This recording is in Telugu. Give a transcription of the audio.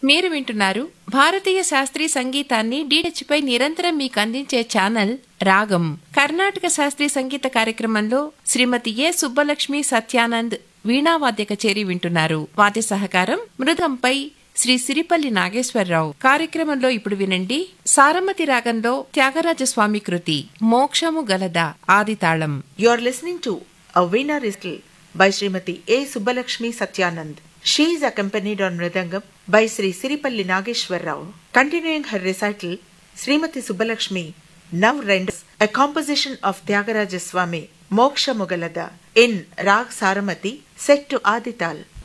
మీరు వింటున్నారు భారతీయ శాస్త్రీయ సంగీతాన్ని DH పై నిరంతరం మీకు అందించే ఛానల్ రాగం కర్ణాటక శాస్త్రీయ సంగీత కార్యక్రమంలో శ్రీమతి ఏ సుబ్బలక్ష్మి సత్యానంద్ వీణావాద్య కచేరి వింటున్నారు వాద్య సహకారం మృదంపై శ్రీ సిరిపల్లి నాగేశ్వరరావు కార్యక్రమంలో ఇప్పుడు వినండి సారమతి రాగంలో త్యాగరాజ స్వామి కృతి మోక్షము గలదా ఆదితాళం You are listening to a Veena recital by Srimati A. Subbalakshmi Satyanand. She is accompanied on Mridangam by Sri Siripalli Nageshwar Rao. Continuing her recital, Srimati Subbalakshmi now renders a composition of Tyagaraja Swami, Moksha Mugalada, in Rag Saramati, set to Adital.